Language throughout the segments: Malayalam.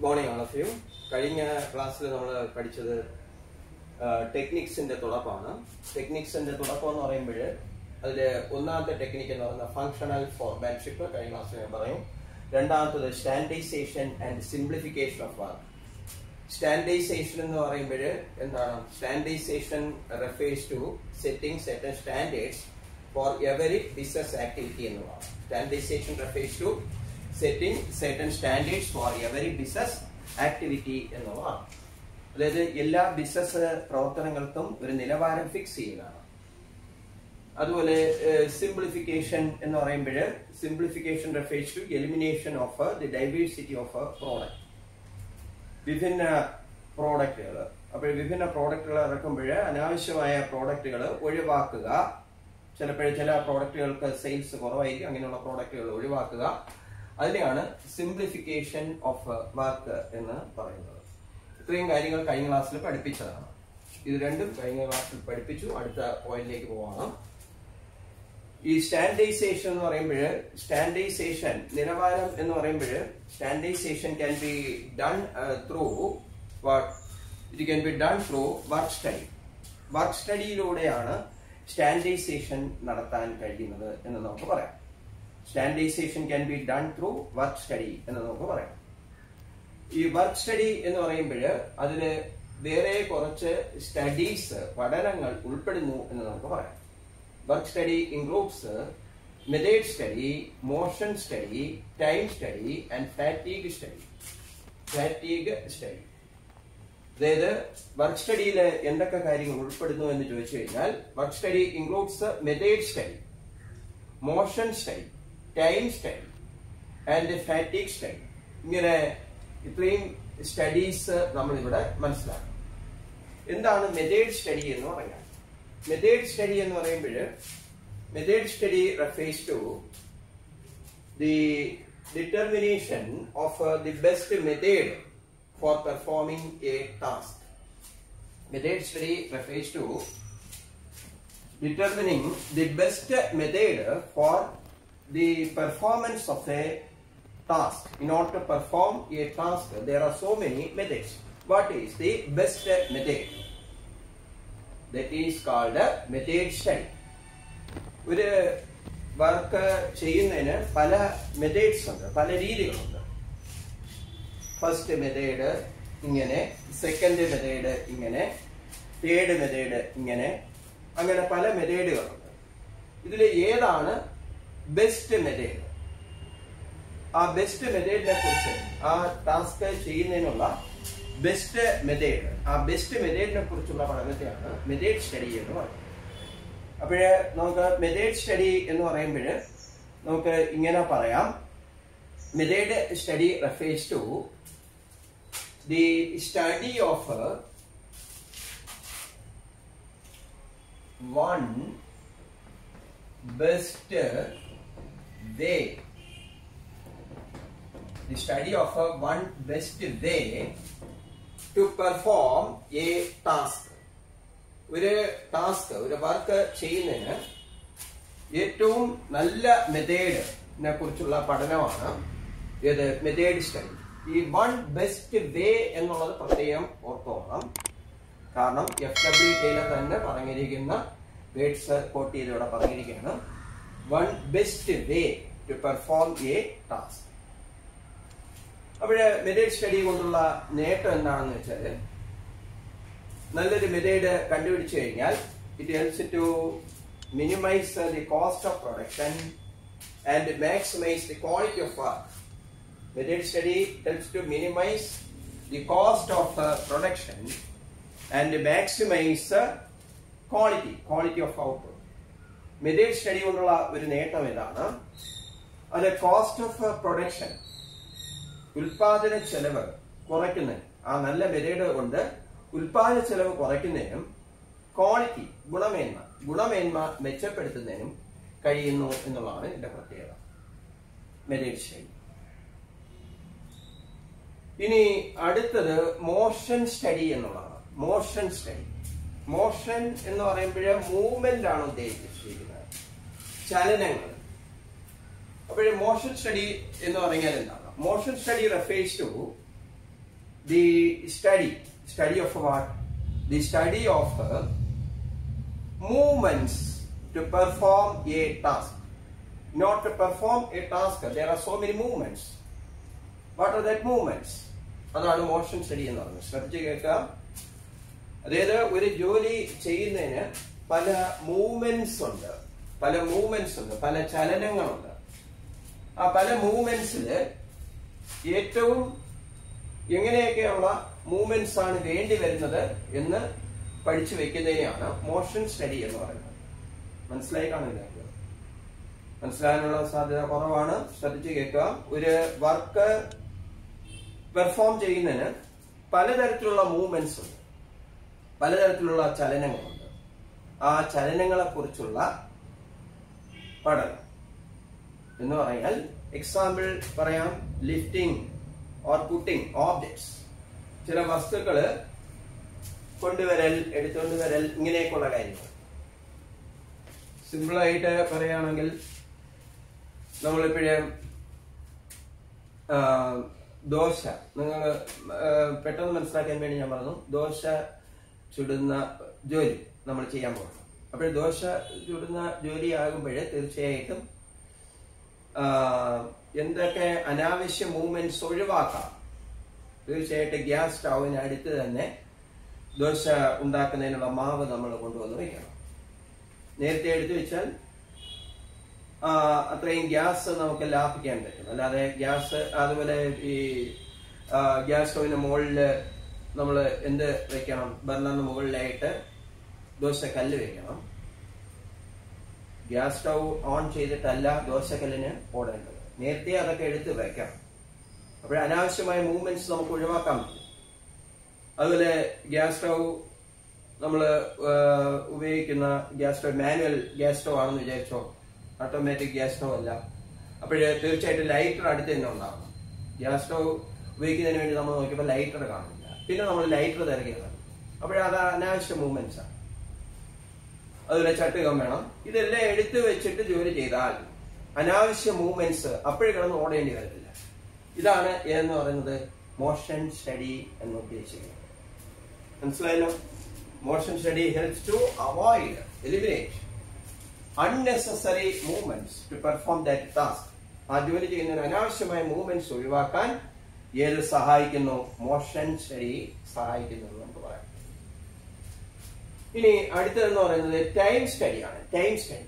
മോർണിംഗ് ഓൾ ഓഫ് യു കഴിഞ്ഞ ക്ലാസ്സിൽ നമ്മൾ പഠിച്ചത് ടെക്നിക്സിന്റെ തുടക്കമാണ് ടെക്നിക്സിന്റെ തുടക്കം എന്ന് പറയുമ്പോൾ അതിൽ ഒന്നാമത്തെ ടെക്നിക്ക് എന്ന് പറയുന്നത് ഫങ്ഷണൽ ഫോർമാൻഷിപ്പ് കഴിഞ്ഞ ക്ലാസ്സിൽ ഞാൻ പറയും രണ്ടാമത്തത് standardisation and simplification of work standardisation എന്ന് പറയുമ്പോൾ എന്താണ് standardisation refers to setting certain standards for every business activity എന്നുള്ളതാണ് standardisation refers to setting certain standards for every business activity എന്നുള്ളതാണ് അതായത് എല്ലാ ബിസിനസ് പ്രവർത്തനങ്ങൾക്കും ഒരു നിലവാരം ഫിക്സ് ചെയ്യുന്നതാണ് അതുപോലെ സിംപ്ലിഫിക്കേഷൻ എന്ന് പറയുമ്പോൾ simplification refers to elimination of the diversity of product വിഭിന്ന പ്രോഡക്റ്റുകൾ അപ്പോൾ വിഭിന്ന പ്രോഡക്റ്റുകൾ ഇറക്കുമ്പോൾ അനാവശ്യമായ പ്രോഡക്റ്റുകൾ ഒഴിവാക്കുക ചിലപ്പോൾ ചില പ്രോഡക്റ്റുകൾക്ക് സെയിൽസ് കുറവായിരിക്കും അങ്ങനെയുള്ള പ്രോഡക്റ്റുകൾ ഒഴിവാക്കുക അതിനെയാണ് സിംപ്ലിഫിക്കേഷൻ ഓഫ് വർക്ക് എന്ന് പറയുന്നത് ഇത്രയും കാര്യങ്ങൾ കഴിഞ്ഞ ക്ലാസ്സിൽ പഠിപ്പിച്ചതാണ് ഇത് രണ്ടും കഴിഞ്ഞ ക്ലാസ്സിൽ പഠിപ്പിച്ചു അടുത്ത പോയിന്റിലേക്ക് പോകണം ഈ സ്റ്റാൻഡൈസേഷൻ എന്ന് പറയുമ്പോൾ സ്റ്റാൻഡൈസേഷൻ നിലവാരം എന്ന് പറയുമ്പോൾ standardisation can be done through what it can be done through work study work സ്റ്റഡിയിലൂടെയാണ് സ്റ്റാൻഡൈസേഷൻ നടത്താൻ കഴിയുന്നത് എന്ന് നമുക്ക് പറയാം standardisation can be done through work study എന്ന് നമുക്ക് പറയാം ഈ വർക്ക് സ്റ്റഡി എന്ന് പറയുമ്പോൾ അതില് വേറെ കുറച്ച് സ്റ്റഡീസ് പഠനങ്ങൾ ഉൾപ്പെടുന്നു എന്ന് നമുക്ക് പറയാം work study includes method study motion study time study and fatigue study fatigue study അതായത് വർക്ക് സ്റ്റഡിയിൽ എന്തൊക്കെ കാര്യങ്ങൾ ഉൾപ്പെടുന്നു എന്ന് ചോദിച്ചു കഴിഞ്ഞാൽ work study includes method study motion study time study and fatigue study ഇങ്ങനെ ഇത്രയും സ്റ്റഡീസ് നമ്മൾ ഇവിടെ മനസ്സിലാക്കണം എന്താണ് മെത്തേഡ് സ്റ്റഡി എന്ന് പറഞ്ഞാൽ മെത്തേഡ് സ്റ്റഡി എന്ന് പറയുമ്പോൾ method study refers to the determination of the best method for performing a task method study refers to determining the best method for the performance of a task. In order to perform a task, there are so many methods. What is the best method? That is called a method study. ഒരു വർക്ക് ചെയ്യുന്നതിന് പല മെത്തേഡ്സ് ഉണ്ട് പല രീതികളുണ്ട് ഫസ്റ്റ് മെത്തേഡ് ഇങ്ങനെ സെക്കൻഡ് മെത്തേഡ് ഇങ്ങനെ തേർഡ് മെത്തേഡ് ഇങ്ങനെ അങ്ങനെ പല മെത്തേഡുകളുണ്ട് ഇതിൽ ഏതാണ് ബെസ്റ്റ് മെത്തേഡ് ആ ബെസ്റ്റ് മെത്തേഡിനെ കുറിച്ച് ആ ടാസ്ക് ചെയ്യുന്നതിനുള്ള ബെസ്റ്റ് മെത്തേഡ് ആ ബെസ്റ്റ് മെത്തേഡിനെ കുറിച്ചുള്ള പഠനത്തെയാണ് മെത്തേഡ് സ്റ്റഡി എന്ന് പറയുന്നത് അപ്പോഴ് നമുക്ക് മെത്തേഡ് സ്റ്റഡി എന്ന് പറയുമ്പോൾ നമുക്ക് ഇങ്ങനെ പറയാം method study refers to the study of one best way the study of a one best way to perform a task ഒരു ടാസ്ക് ഒരു വർക്ക് ചെയ്യുന്നതിന് ഏറ്റവും നല്ല മെത്തേഡിനെ കുറിച്ചുള്ള പഠനമാണ് ഏത് മെത്തേഡ് സ്റ്റഡി ഈ വൺ ബെസ്റ്റ് വേ എന്നുള്ളത് പ്രത്യേകം ഓർത്തോണം കാരണം എഫ് ഡബ്ല്യു ടൈലർ തന്നെ പറഞ്ഞിരിക്കുന്ന വേർഡ്സ് കോട്ട് ചെയ്ത് ഇവിടെ പറഞ്ഞിരിക്കുകയാണ് one best way to perform a task അപ്പോഴ് മെത്തേഡ് സ്റ്റഡി കൊണ്ടുള്ള നേട്ടം എന്താണെന്ന് വെച്ചാൽ നല്ലൊരു മെത്തേഡ് കണ്ടുപിടിച്ചു കഴിഞ്ഞാൽ it helps to minimise the cost of production and maximise the quality of work method study helps to minimise the cost of production and maximise quality quality of output method study കൊണ്ടുള്ള ഒരു നേട്ടം ഇതാണ് അത് കോസ്റ്റ് ഓഫ് പ്രൊഡക്ഷൻ ഉൽപാദന ചെലവ് കുറയ്ക്കുന്നതിന് ആ നല്ല മെത്തേഡ് കൊണ്ട് ഉൽപാദന ചെലവ് കുറയ്ക്കുന്നതിനും ക്വാളിറ്റി ഗുണമേന്മ ഗുണമേന്മ മെച്ചപ്പെടുത്തുന്നതിനും കഴിയുന്നു എന്നുള്ളതാണ് ഇതിന്റെ പ്രത്യേകത മെത്തേഡ് സ്റ്റഡി ഇനി അടുത്തത് മോഷൻ സ്റ്റഡി എന്നുള്ളതാണ് മോഷൻ സ്റ്റഡി മോഷൻ എന്ന് പറയുമ്പോൾ മൂവ്മെന്റ് ആണ് ഉദ്ദേശിച്ചിരിക്കുന്നത് ചലനങ്ങൾ അപ്പോൾ മോഷൻ സ്റ്റഡി എന്ന് പറഞ്ഞാൽ എന്താണ് motion study refers to the study study of what the study of uh, movements to perform a task not to perform a task there are so many movements what are that movements അതാണ് മോഷൻ സ്റ്റഡി എന്ന് പറയുന്നത് ശ്രദ്ധിച്ച് കേൾക്കുക അതായത് ഒരു ജോലി ചെയ്യുന്നതിന് പല മൂവ്മെന്റ്സ് ഉണ്ട് പല മൂവ്മെന്റ്സ് ഉണ്ട് പല ചലനങ്ങളുണ്ട് ആ പല മൂവ്മെന്റ്സിൽ ഏറ്റവും എങ്ങനെയൊക്കെയുള്ള മൂവ്മെന്റ്സ് ആണ് വേണ്ടി വരുന്നത് എന്ന് പഠിച്ചു വെക്കുന്നതിനെയാണ് മോഷൻ സ്റ്റഡി എന്ന് പറയുന്നത് മനസ്സിലായി കാണില്ല മനസ്സിലാകാനുള്ള സാധ്യത കുറവാണ് ശ്രദ്ധിച്ചു കേൾക്കുക ഒരു വർക്ക് പെർഫോം ചെയ്യുന്നതിന് പലതരത്തിലുള്ള മൂവ്മെന്റ്സ് ഉണ്ട് പലതരത്തിലുള്ള ചലനങ്ങളുണ്ട് ആ ചലനങ്ങളെ കുറിച്ചുള്ള പഠനം എന്ന് പറഞ്ഞാൽ എക്സാമ്പിൾ പറയാം ലിഫ്റ്റിംഗ് ഓർ പുട്ടിംഗ് ഓബ്ജക്ട്സ് ചില വസ്തുക്കള് കൊണ്ടുവരൽ എടുത്തുകൊണ്ട് വരൽ ഇങ്ങനെയൊക്കെയുള്ള കാര്യങ്ങൾ സിമ്പിൾ ആയിട്ട് പറയുകയാണെങ്കിൽ നമ്മളിപ്പോഴും ദോശ നിങ്ങൾ പെട്ടെന്ന് മനസ്സിലാക്കാൻ വേണ്ടി ഞാൻ പറഞ്ഞു ദോശ ചുടുന്ന ജോലി നമ്മൾ ചെയ്യാൻ പോകുന്നു അപ്പോൾ ദോശ ചുടുന്ന ജോലി ആകുമ്പോൾ തീർച്ചയായിട്ടും ആ, എന്തൊക്കെ അനാവശ്യ മൂവ്മെന്റ്സ് ഒഴിവാക്കാം തീർച്ചയായിട്ടും ഗ്യാസ് സ്റ്റൗവിന് അടുത്ത് തന്നെ ദോശ ഉണ്ടാക്കുന്നതിനുള്ള മാവ് നമ്മൾ കൊണ്ടുവന്ന് വെക്കണം നേരത്തെ എടുത്തു വെച്ചാൽ ആ, അത്രയും ഗ്യാസ് നമുക്ക് ലാഭിക്കാൻ പറ്റും അല്ലാതെ ഗ്യാസ് അതുപോലെ ഈ ആ, ഗ്യാസ് സ്റ്റൗവിന് മുകളിൽ നമ്മൾ എന്ത് വെക്കണം ബർണറിന് മുകളിലായിട്ട് ദോശക്കല്ല് വെക്കണം ഗ്യാസ് സ്റ്റൗ ഓൺ ചെയ്തിട്ടല്ല ദോശക്കല്ലിന് ഓടേണ്ടത് നേരത്തെ അതൊക്കെ എടുത്ത് വെക്കണം അപ്പോൾ അനാവശ്യമായ മൂവ്മെന്റ്സ് നമുക്ക് ഒഴിവാക്കാൻ പറ്റും അതുപോലെ ഗ്യാസ് സ്റ്റൗ നമ്മൾ ഉപയോഗിക്കുന്ന gas stove manual gas stove ആണെന്ന് വിചാരിച്ചോ ഓട്ടോമാറ്റിക് ഗ്യാസ് സ്റ്റൗ അല്ല അപ്പോഴ് തീർച്ചയായിട്ടും ലൈറ്റർ അടുത്ത് തന്നെ ഉണ്ടാകും ഗ്യാസ് സ്റ്റൗ ഉപയോഗിക്കുന്നതിന് വേണ്ടി നമ്മൾ നോക്കിയപ്പോൾ ലൈറ്റർ കാണില്ല പിന്നെ നമ്മൾ ലൈറ്റർ തിരക്കിയതാണ് അപ്പോഴത് അനാവശ്യ മൂവ്മെന്റ്സ് ആണ് അതുപോലെ ചട്ടുകം വേണം ഇതെല്ലാം എടുത്തു വെച്ചിട്ട് ജോലി ചെയ്താൽ അനാവശ്യ മൂവ്മെന്റ്സ് അപ്പോഴും കിടന്ന് ഓടേണ്ടി വരത്തില്ല ഇതാണ് എന്ന് പറയുന്നത് മോഷൻ സ്റ്റഡി എന്ന് ഉദ്ദേശിക്കുന്നത് മനസ്സിലായല്ലോ motion study helps to avoid eliminate unnecessary movements to perform that task ആ ജോലി ചെയ്യുന്നതിന് അനാവശ്യമായ മൂവ്മെന്റ്സ് ഒഴിവാക്കാൻ ഏത് സഹായിക്കുന്നു മോഷൻ സ്റ്റഡി സഹായിക്കുന്നു എന്ന് നമുക്ക് പറയാം ഇനി അടുത്തതെന്ന് പറയുന്നത് ടൈം സ്റ്റഡിയാണ് ടൈം സ്റ്റഡി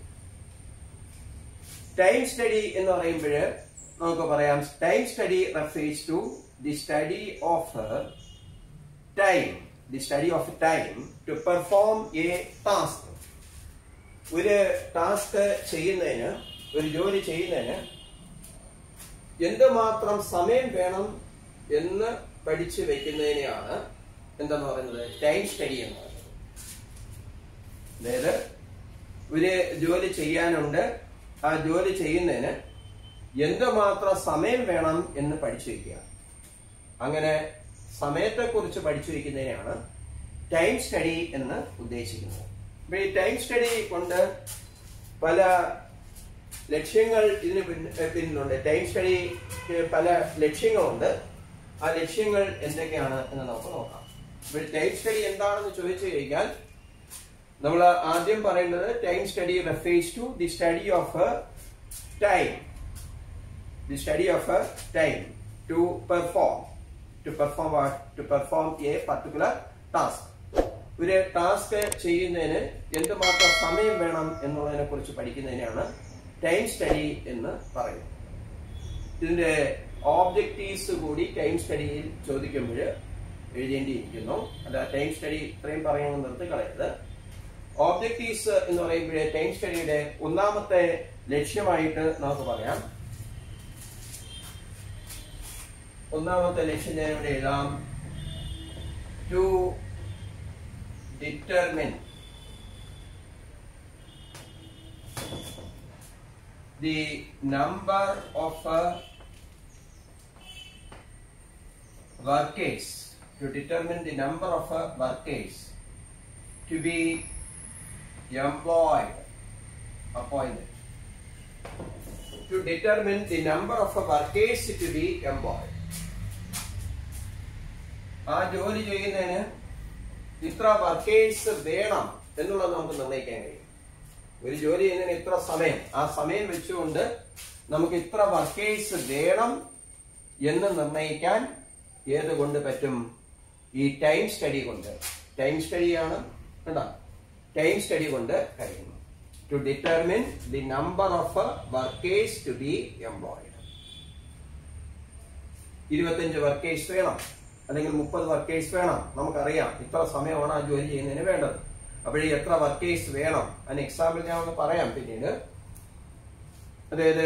ടൈം സ്റ്റഡി എന്ന് പറയുമ്പോൾ നമുക്ക് പറയാം time study refers to the study of time the study of time to perform a task ഒരു ടാസ്ക് ചെയ്യുന്നതിന് ഒരു ജോലി ചെയ്യുന്നതിന് എന്തുമാത്രം സമയം വേണം എന്ന് പഠിച്ചു വെക്കുന്നതിനെയാണ് എന്താന്ന് പറയുന്നത് ടൈം സ്റ്റഡി എന്ന് പറയുന്നത് അതായത് ഒരു ജോലി ചെയ്യാനുണ്ട് ആ ജോലി ചെയ്യുന്നതിന് എന്തുമാത്രം സമയം വേണം എന്ന് പഠിച്ചു വയ്ക്കുക അങ്ങനെ സമയത്തെക്കുറിച്ച് പഠിച്ചു വയ്ക്കുന്നതിനെയാണ് ടൈം സ്റ്റഡി എന്ന് ഉദ്ദേശിക്കുന്നത് അപ്പൊ ഈ ടൈം സ്റ്റഡി കൊണ്ട് പല ലക്ഷ്യങ്ങൾ ഇതിന് പിൻ- പിന്നിലുണ്ട് ടൈം സ്റ്റഡി പല ലക്ഷ്യങ്ങളുണ്ട് ആ ലക്ഷ്യങ്ങൾ എന്തൊക്കെയാണ് എന്ന് നമുക്ക് നോക്കാം ഇപ്പോൾ ടൈം സ്റ്റഡി എന്താണെന്ന് ചോദിച്ചു കഴിഞ്ഞാൽ നമ്മൾ ആദ്യം പറയുന്നത് time study refers to the study of time the study of time to perform to perform to perform a particular task ഒരു ടാസ്ക് ചെയ്യുന്നതിന് എന്തുമാത്രം സമയം വേണം എന്നുള്ളതിനെ കുറിച്ച് പഠിക്കുന്നതിനാണ് ടൈം സ്റ്റഡി എന്ന് പറയുന്നത് ഇതിന്റെ ഓബ്ജക്റ്റീവ്സ് കൂടി ടൈം സ്റ്റഡിയിൽ ചോദിക്കുമ്പോൾ എഴുതേണ്ടിയിരിക്കുന്നു അല്ല ടൈം സ്റ്റഡി ഇത്രയും പറയുന്നത് നിർത്തി കളയരുത് ഓബ്ജക്റ്റീവ്സ് എന്ന് പറയുമ്പോൾ ടൈം സ്റ്റഡിയുടെ ഒന്നാമത്തെ ലക്ഷ്യമായിട്ട് നമുക്ക് പറയാം ഒന്നാമത്തെ ലക്ഷ്യം ഞാൻ ഇവിടെ എഴുതാം to determine the number of uh, workers to determine the number of uh, workers to be employed appointed to determine the number of uh, workers to be employed ആ ജോലി ചെയ്യുന്നതിന് ഇത്ര വർക്കേഴ്സ് വേണം എന്നുള്ളത് നമുക്ക് നിർണ്ണയിക്കാൻ കഴിയും ഒരു ജോലി ചെയ്യുന്നതിന് ഇത്ര സമയം ആ സമയം വെച്ചുകൊണ്ട് നമുക്ക് ഇത്ര വർക്കേഴ്സ് വേണം എന്ന് നിർണ്ണയിക്കാൻ ഏത് കൊണ്ട് പറ്റും ഈ ടൈം സ്റ്റഡി കൊണ്ട് ടൈം സ്റ്റഡിയാണ് കണ്ടോ ടൈം സ്റ്റഡി കൊണ്ട് കഴിയുന്നു to determine the number of workers to be employed ഇരുപത്തിയഞ്ച് വർക്കേഴ്സ് വേണം അല്ലെങ്കിൽ മുപ്പത് വർക്കേഴ്സ് വേണം നമുക്കറിയാം ഇത്ര സമയമാണ് ആ ജോലി ചെയ്യുന്നതിന് വേണ്ടത് അപ്പോഴേ എത്ര വർക്കേഴ്സ് വേണം അതിന് എക്സാമ്പിൾ ഞാൻ ഒന്ന് പറയാം പിന്നീട് അതായത്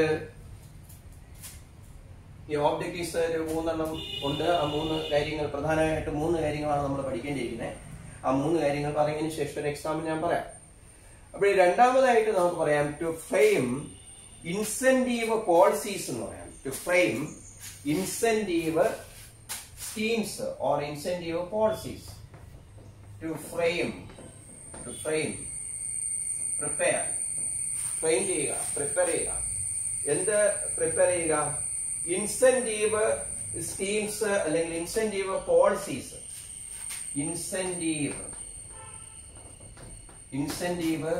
ഈ ഓബ്ജക്റ്റീവ്സ് ഒരു മൂന്നെണ്ണം ഉണ്ട് ആ മൂന്ന് കാര്യങ്ങൾ പ്രധാനമായിട്ട് മൂന്ന് കാര്യങ്ങളാണ് നമ്മൾ പഠിക്കേണ്ടിയിരിക്കുന്നത് ആ മൂന്ന് കാര്യങ്ങൾ പറയുന്നതിന് ശേഷം ഒരു എക്സാമ്പിൾ ഞാൻ പറയാം അപ്പോൾ ഈ രണ്ടാമതായിട്ട് നമുക്ക് പറയാം ടു ഫ്രെയിം ഇൻസെന്റീവ് പോളിസീസ് എന്ന് പറയാം to frame incentive schemes or incentive policies to frame to frame prepare frame ചെയ്യുക പ്രിപ്പയർ ചെയ്യുക എന്ത് പ്രിപ്പയർ ചെയ്യുക ഇൻസെന്റീവ് സ്കീംസ് അല്ലെങ്കിൽ incentive policies incentive incentive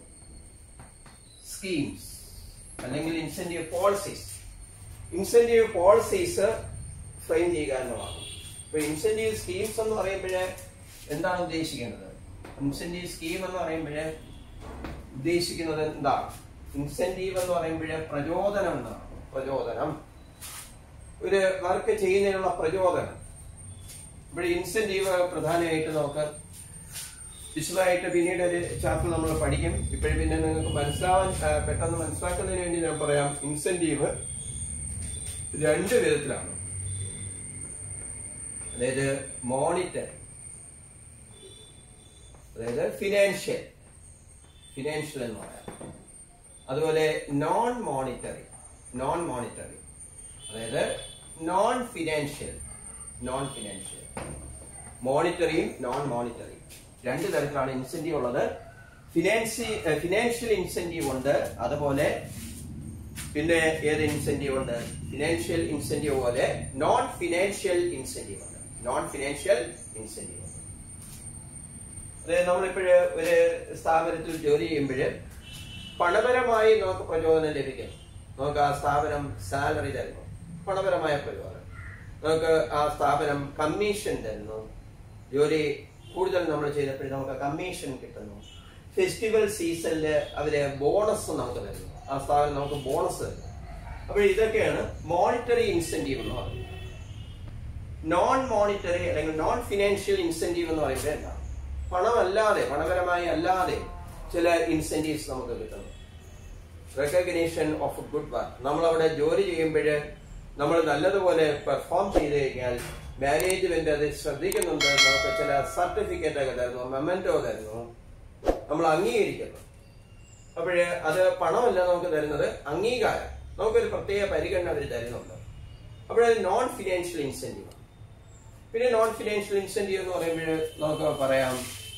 schemes അല്ലെങ്കിൽ incentive policies incentive policies frame ചെയ്യുക എന്നുള്ളതാണ് ഇപ്പൊ ഇൻസെന്റീവ് സ്കീംസ് എന്ന് പറയുമ്പോഴേ എന്താണ് ഉദ്ദേശിക്കുന്നത് ഇൻസെന്റീവ് സ്കീം എന്ന് പറയുമ്പോഴേ ഉദ്ദേശിക്കുന്നത് എന്താണ് ഇൻസെന്റീവ് എന്ന് പറയുമ്പോഴേ പ്രചോദനം എന്നാണ് പ്രചോദനം ഒരു വർക്ക് ചെയ്യുന്നതിനുള്ള പ്രചോദനം ഇവിടെ ഇൻസെന്റീവ് പ്രധാനമായിട്ട് നമുക്ക് വിശദമായിട്ട് പിന്നീട് ഒരു ചാപ്റ്റർ നമ്മൾ പഠിക്കും ഇപ്പോഴും പിന്നെ നിങ്ങൾക്ക് മനസ്സിലാവാൻ ആ, പെട്ടെന്ന് മനസ്സിലാക്കുന്നതിന് വേണ്ടി ഞാൻ പറയാം ഇൻസെന്റീവ് രണ്ട് വിധത്തിലാണ് അതായത് മോണിറ്റർ അതായത് ഫിനാൻഷ്യൽ ഫിനാൻഷ്യൽ എന്ന് പറയാം അതുപോലെ നോൺ മോണിറ്ററി നോൺ മോണിറ്ററി അതായത് നോൺ ഫിനാൻഷ്യൽ നോൺ ഫിനാൻഷ്യൽ മോണിറ്ററിയും നോൺ മോണിറ്ററിയും രണ്ട് തരത്തിലാണ് ഇൻസെന്റീവ് ഉള്ളത് ഫിനാൻസി ഫിനാൻഷ്യൽ ഇൻസെന്റീവ് ഉണ്ട് അതുപോലെ പിന്നെ ഏത് ഇൻസെന്റീവ് ഉണ്ട് ഫിനാൻഷ്യൽ ഇൻസെന്റീവ് പോലെ നോൺ ഫിനാൻഷ്യൽ ഇൻസെന്റീവ് ഉണ്ട് നോൺ ഫിനാൻഷ്യൽ ഇൻസെന്റീവ് ഉണ്ട് അതായത് നമ്മളിപ്പോഴ് ഒരു സ്ഥാപനത്തിൽ ജോലി ചെയ്യുമ്പോൾ പണപരമായി നമുക്ക് പ്രചോദനം ലഭിക്കും നമുക്ക് ആ സ്ഥാപനം സാലറി തരുന്നു പണപരമായ പ്രചോദനം നമുക്ക് ആ സ്ഥാപനം കമ്മീഷൻ തരുന്നു ജോലി കൂടുതൽ നമ്മൾ ചെയ്തപ്പോൾ നമുക്ക് കമ്മീഷൻ കിട്ടുന്നു ഫെസ്റ്റിവൽ സീസണിൽ അവര് ബോണസ് നമുക്ക് തരുന്നു ആ സ്ഥാപനം നമുക്ക് ബോണസ് തരുന്നു അപ്പോൾ ഇതൊക്കെയാണ് മോണിറ്ററി ഇൻസെന്റീവ് എന്ന് പറയുന്നത് നോൺ മോണിറ്ററി അല്ലെങ്കിൽ നോൺ ഫിനാൻഷ്യൽ ഇൻസെന്റീവ് എന്ന് പറയുമ്പോൾ എന്താണ് പണമല്ലാതെ പണപരമായി അല്ലാതെ ചില ഇൻസെന്റീവ്സ് നമുക്ക് കിട്ടുന്നു റെക്കഗ്നീഷൻ ഓഫ് ഗുഡ് വർക്ക് നമ്മൾ അവിടെ ജോലി ചെയ്യുമ്പോൾ നമ്മൾ നല്ലതുപോലെ പെർഫോം ചെയ്ത് കഴിഞ്ഞാൽ മാനേജ്മെന്റ് അത് ശ്രദ്ധിക്കുന്നുണ്ട് നമുക്ക് ചില സർട്ടിഫിക്കറ്റ് ഒക്കെ തരുന്നു മെമ്മന്റോ തരുന്നു നമ്മൾ അംഗീകരിക്കുന്നു അപ്പോഴ് അത് പണമല്ല നമുക്ക് തരുന്നത് അംഗീകാരം നമുക്കൊരു പ്രത്യേക പരിഗണന അവർ തരുന്നുണ്ട് അപ്പോഴത് നോൺ ഫിനാൻഷ്യൽ ഇൻസെന്റീവ് പിന്നെ നോൺ ഫിനാൻഷ്യൽ ഇൻസെന്റീവ് എന്ന് പറയുമ്പോൾ നമുക്ക് പറയാം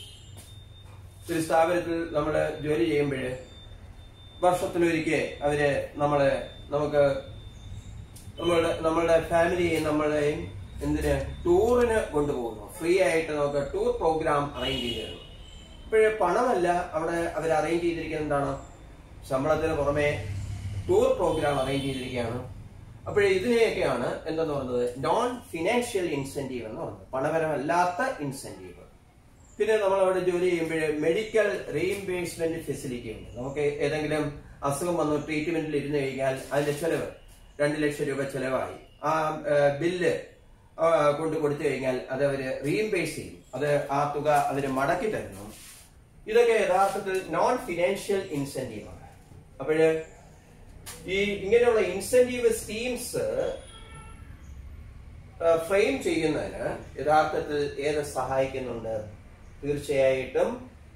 ഒരു സ്ഥാപനത്തിൽ നമ്മൾ ജോലി ചെയ്യുമ്പോൾ വർഷത്തിലൊരിക്കൽ അവര് നമ്മളെ നമുക്ക് നമ്മളുടെ നമ്മളുടെ ഫാമിലിയെയും നമ്മളെയും എന്തിന് ടൂറിന് കൊണ്ടുപോകുന്നു ഫ്രീ ആയിട്ട് നമുക്ക് ടൂർ പ്രോഗ്രാം അറേഞ്ച് ചെയ്ത് തരുന്നു ഇപ്പോഴേ പണമല്ല അവിടെ അവർ അറേഞ്ച് ചെയ്തിരിക്കുന്നത് എന്താണ് ശമ്പളത്തിന് പുറമെ ടൂർ പ്രോഗ്രാം അറേഞ്ച് ചെയ്തിരിക്കുകയാണ് അപ്പോഴേ ഇതിനെയൊക്കെയാണ് എന്തെന്ന് പറയുന്നത് നോൺ ഫിനാൻഷ്യൽ ഇൻസെന്റീവ് എന്ന് പറയുന്നത് പണപരമല്ലാത്ത ഇൻസെന്റീവ് പിന്നെ നമ്മൾ അവിടെ ജോലി ചെയ്യുമ്പോൾ മെഡിക്കൽ റീഇംബേഴ്സ്മെന്റ് ഫെസിലിറ്റി ഉണ്ട് നമുക്ക് ഏതെങ്കിലും അസുഖം വന്നു ട്രീറ്റ്മെന്റിൽ ഇരുന്ന് കഴിഞ്ഞാൽ അതിന്റെ ചെലവ് രണ്ട് ലക്ഷം രൂപ ചെലവായി ആ ബില്ല് കൊണ്ട് കൊടുത്തു കഴിഞ്ഞാൽ അത് അവര് റീഇംബേഴ്സ് ചെയ്യും അത് ആ തുക അവര് മടക്കി തരുന്നു ഇതൊക്കെ യഥാർത്ഥത്തിൽ നോൺ ഫിനാൻഷ്യൽ ഇൻസെന്റീവ് ആണ് അപ്പോഴ് ഈ ഇങ്ങനെയുള്ള ഇൻസെന്റീവ് സ്കീംസ് ഫ്രെയിം ചെയ്യുന്നതിന് യഥാർത്ഥത്തിൽ ഏത് സഹായിക്കുന്നുണ്ട് തീർച്ചയായിട്ടും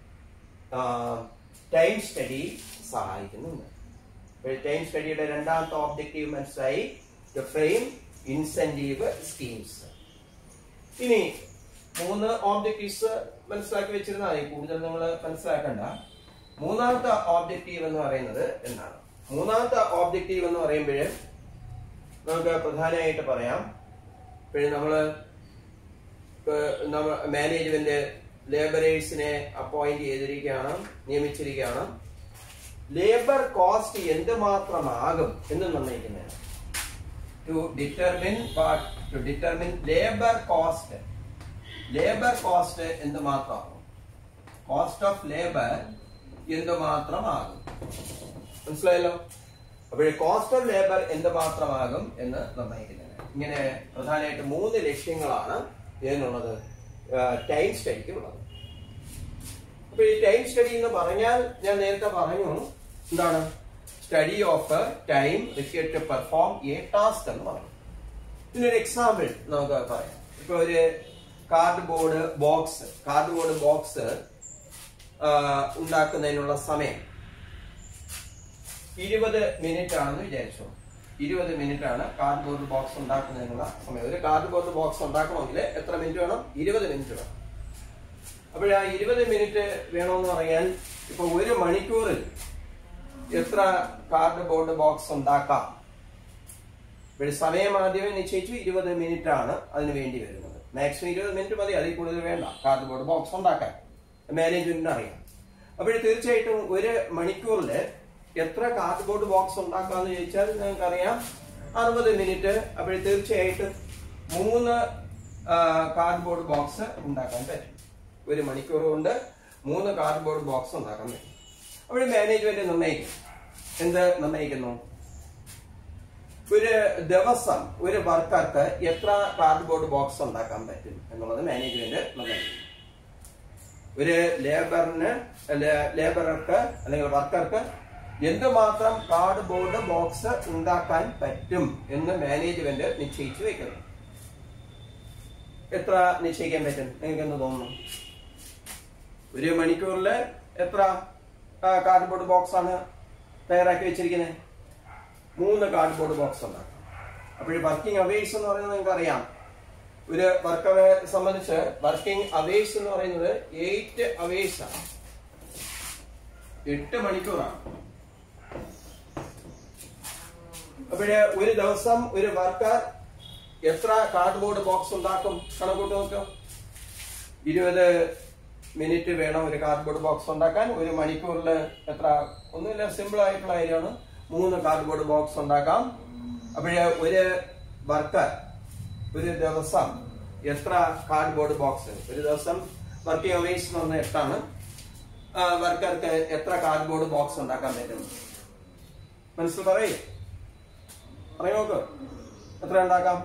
ടൈം സ്റ്റഡി സഹായിക്കുന്നുണ്ട് ടൈം സ്റ്റഡിയുടെ രണ്ടാമത്തെ ഓബ്ജക്റ്റീവ് മനസ്സിലായി ഫ്രെയിം ഇൻസെന്റീവ് സ്കീംസ് ഇനി മൂന്ന് ഓബ്ജക്റ്റീവ്സ് മനസ്സിലാക്കി വെച്ചിരുന്നാൽ മതി കൂടുതൽ നമ്മൾ മനസ്സിലാക്കണ്ട മൂന്നാമത്തെ ഓബ്ജക്റ്റീവ് എന്ന് പറയുന്നത് എന്താണ് മൂന്നാമത്തെ ഓബ്ജക്റ്റീവ് എന്ന് പറയുമ്പോൾ നമുക്ക് പ്രധാനമായിട്ട് പറയാം ഇപ്പോഴും നമ്മള് മാനേജ്മെന്റ് ലേബറേഴ്സിനെ അപ്പോയിന്റ് ചെയ്തിരിക്കുകയാണ് നിയമിച്ചിരിക്കുകയാണ് ലേബർ കോസ്റ്റ് എന്തുമാത്രമാകും എന്ന് നിർണ്ണയിക്കുന്നതാണ് to determine to determine labour cost labour cost എന്തുമാത്രമാകും കോസ്റ്റ് ഓഫ് ലേബർ എന്തുമാത്രമാകും മനസ്സിലായല്ലോ അപ്പോൾ കോസ്റ്റ് ഓഫ് ലേബർ എന്തുമാത്രമാകും എന്ന് നിർണ്ണയിക്കുന്നത് ഇങ്ങനെ പ്രധാനമായിട്ട് മൂന്ന് ലക്ഷ്യങ്ങളാണ് ഇതിനുള്ളത് ടൈം സ്റ്റഡിക്ക് ഉള്ളത് അപ്പൊ ഈ ടൈം സ്റ്റഡി എന്ന് പറഞ്ഞാൽ ഞാൻ നേരത്തെ പറഞ്ഞു എന്താണ് study of time required to perform a task എന്ന് പറഞ്ഞു ഇതിനൊരു എക്സാമ്പിൾ നമുക്ക് പറയാം ഇപ്പൊ ഒരു cardboard box cardboard box ഉണ്ടാക്കുന്നതിനുള്ള സമയം ഇരുപത് മിനിറ്റ് ആണെന്ന് വിചാരിച്ചു ഇരുപത് മിനിറ്റ് ആണ് കാർഡ് ബോർഡ് ബോക്സ് ഉണ്ടാക്കുന്നതിനുള്ള സമയം ഒരു കാർഡ് ബോർഡ് ബോക്സ് ഉണ്ടാക്കണമെങ്കിൽ എത്ര മിനിറ്റ് വേണം ഇരുപത് മിനിറ്റ് വേണം അപ്പോൾ ആ ഇരുപത് മിനിറ്റ് വേണമെന്ന് പറയാൻ ഇപ്പൊ ഒരു മണിക്കൂറിൽ എത്ര കാർഡ് ബോർഡ് ബോക്സ് ഉണ്ടാക്കാം ഇപ്പോൾ സമയം ആദ്യമേ നിശ്ചയിച്ചു ഇരുപത് മിനിറ്റ് ആണ് അതിന് വേണ്ടി വരുന്നത് മാക്സിമം ഇരുപത് മിനിറ്റ് മതി അതിൽ കൂടുതൽ വേണ്ട കാർഡ് ബോർഡ് ബോക്സ് ഉണ്ടാക്കാൻ മാനേജ്മെന്റിന് അറിയാം അപ്പോൾ തീർച്ചയായിട്ടും ഒരു മണിക്കൂറിൽ എത്ര കാർഡ് ബോർഡ് ബോക്സ് ഉണ്ടാക്കാന്ന് ചോദിച്ചാൽ നിങ്ങൾക്കറിയാം അറുപത് മിനിറ്റ് അപ്പോൾ തീർച്ചയായിട്ടും മൂന്ന് കാർഡ് ബോർഡ് ബോക്സ് ഉണ്ടാക്കാൻ പറ്റും ഒരു മണിക്കൂർ കൊണ്ട് മൂന്ന് കാർഡ് ബോർഡ് ബോക്സ് ഉണ്ടാക്കാൻ പറ്റും അപ്പോൾ മാനേജ്മെന്റ് നിർണ്ണയിക്കും എന്ത് നിർണ്ണയിക്കുന്നു ഒരു ദിവസം ഒരു വർക്കർക്ക് എത്ര കാർഡ് ബോർഡ് ബോക്സ് ഉണ്ടാക്കാൻ പറ്റും എന്നുള്ളത് മാനേജ്മെന്റ് നിർണ്ണയിക്കും ഒരു ലേബറിന് ലേബർക്ക് അല്ലെങ്കിൽ വർക്കർക്ക് എന്തുമാത്രം കാർഡ് ബോർഡ് ബോക്സ് ഉണ്ടാക്കാൻ പറ്റും എന്ന് മാനേജ്മെന്റ് നിശ്ചയിച്ചു വെക്കുന്നു എത്ര നിശ്ചയിക്കാൻ പറ്റും നിങ്ങൾക്ക് എന്ത് തോന്നുന്നു ഒരു മണിക്കൂറിൽ എത്ര കാർഡ് ബോർഡ് ബോക്സ് ആണ് തയ്യാറാക്കി വെച്ചിരിക്കുന്നത് മൂന്ന് കാർഡ് ബോർഡ് ബോക്സ് ഉണ്ടാക്കും അപ്പോൾ വർക്കിംഗ് അവേഴ്സ് എന്ന് പറയുന്നത് നിങ്ങൾക്ക് അറിയാം ഒരു വർക്കറെ സംബന്ധിച്ച് വർക്കിംഗ് അവേഴ്സ് എന്ന് പറയുന്നത് എയ്റ്റ് അവേഴ്സ് ആണ് എട്ട് മണിക്കൂറാണ് അപ്പോഴ് ഒരു ദിവസം ഒരു വർക്കർ എത്ര കാർഡ് ബോർഡ് ബോക്സ് ഉണ്ടാക്കും കണക്കൂട്ട് നോക്കാം ഇരുപത് മിനിറ്റ് വേണം ഒരു കാർഡ് ബോർഡ് ബോക്സ് ഉണ്ടാക്കാൻ ഒരു മണിക്കൂറിൽ എത്ര ഒന്നുമില്ല സിമ്പിൾ ആയിട്ടുള്ള കാര്യമാണ് മൂന്ന് കാർഡ് ബോർഡ് ബോക്സ് ഉണ്ടാക്കാം അപ്പോഴ് ഒരു വർക്കർ ഒരു ദിവസം എത്ര കാർഡ് ബോർഡ് ബോക്സ് ഒരു ദിവസം വർക്കിംഗ് അവേഴ്സ് എന്ന് പറഞ്ഞാൽ എട്ടാണ് വർക്കർക്ക് എത്ര കാർഡ് ബോർഡ് ബോക്സ് ഉണ്ടാക്കാൻ പറ്റും മനസ്സിൽ പറയേ പറയൂ നോക്ക് എത്ര ഉണ്ടാക്കാം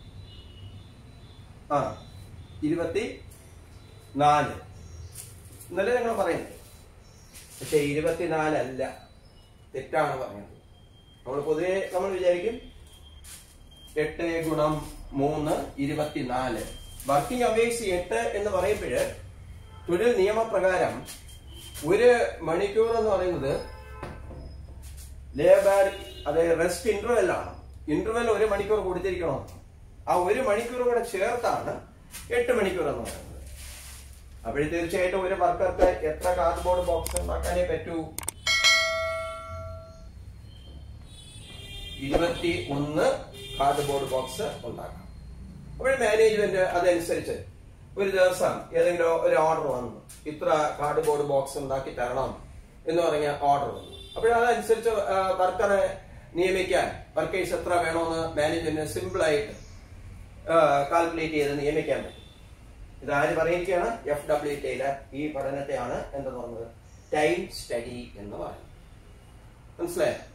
ആ ഇരുപത്തി നാല് ഇന്നലെ ഞങ്ങൾ പറയുന്നത് പക്ഷെ ഇരുപത്തിനാലല്ല തെറ്റാണ് പറയുന്നത് നമ്മൾ പൊതുവെ നമ്മൾ വിചാരിക്കും എട്ട് ഗുണം മൂന്ന് ഇരുപത്തിനാല് വർക്കിംഗ് അവേഴ്സ് എട്ട് എന്ന് പറയുമ്പോൾ തൊഴിൽ നിയമപ്രകാരം ഒരു മണിക്കൂർ എന്ന് പറയുന്നത് ലേബർ അത് റെസ്റ്റ് ഇന്റർവെൽ ആണ് ഇന്റർവെൽ ഒരു മണിക്കൂർ കൊടുത്തിരിക്കണം ആ ഒരു മണിക്കൂർ കൂടെ ചേർത്താണ് എട്ട് മണിക്കൂർ എന്ന് പറയുന്നത് അപ്പോഴേ തീർച്ചയായിട്ടും ഒരു വർക്കർക്ക് എത്ര കാർഡ് ബോർഡ് ബോക്സ് ഉണ്ടാക്കാനേ പറ്റൂ ഇരുപത്തി ഒന്ന് കാർഡ് ബോർഡ് ബോക്സ് ഉണ്ടാക്കാം അപ്പോൾ മാനേജ്മെന്റ് അതനുസരിച്ച് ഒരു ദിവസം ഏതെങ്കിലും ഒരു ഓർഡർ വന്നു ഇത്ര കാർഡ് ബോർഡ് ബോക്സ് ഉണ്ടാക്കി തരണം എന്ന് പറഞ്ഞ ഓർഡർ വന്നു അപ്പോൾ അതനുസരിച്ച് വർക്കറെ നിയമിക്കാൻ വർക്കേഴ്സ് എത്ര വേണമെന്ന് മാനേജ്മെന്റിന് സിമ്പിൾ ആയിട്ട് കാൽക്കുലേറ്റ് ചെയ്ത് നിയമിക്കാൻ പറ്റും ഇത് ആര് പറയുകയാണ് എഫ് ഡബ്ല്യു ടൈലർ ഈ പഠനത്തെയാണ് എന്ത് പറഞ്ഞത് ടൈം സ്റ്റഡി എന്ന് പറയുന്നത് മനസ്സിലായോ